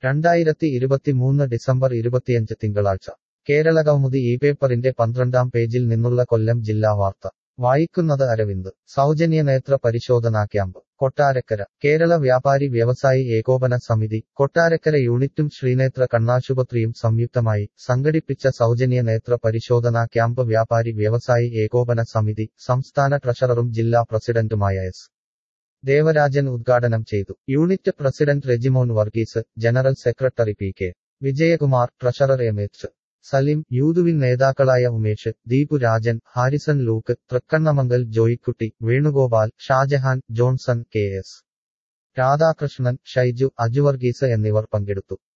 രണ്ടായിരത്തി ഇരുപത്തിമൂന്ന് ഡിസംബർ ഇരുപത്തിയഞ്ച് തിങ്കളാഴ്ച കേരള കൗമുദി ഈ പേപ്പറിന്റെ പന്ത്രണ്ടാം പേജിൽ നിന്നുള്ള കൊല്ലം ജില്ലാ വാർത്ത വായിക്കുന്നത് അരവിന്ദ് സൗജന്യ നേത്ര പരിശോധനാ ക്യാമ്പ് കൊട്ടാരക്കര കേരള വ്യാപാരി വ്യവസായി ഏകോപന സമിതി കൊട്ടാരക്കര യൂണിറ്റും ശ്രീനേത്ര കണ്ണാശുപത്രിയും സംയുക്തമായി സംഘടിപ്പിച്ച സൗജന്യ നേത്ര പരിശോധനാ ക്യാമ്പ് വ്യാപാരി വ്യവസായി ഏകോപന സമിതി സംസ്ഥാന ട്രഷററും ജില്ലാ പ്രസിഡന്റുമായ എസ് ദേവരാജൻ ഉദ്ഘാടനം ചെയ്തു unit president Rejimon Varghese general secretary P K Vijayakumar treasurer M H Salim യൂതുവിൻ നേതാക്കളായ Umesh Deepu Rajan Harrison Luke Thrikkannamangal Joykutty Venugopal Shajahan Johnson K S Radhakrishnan Shaiju Aju Varghese എന്നിവർ പങ്കെടുത്തു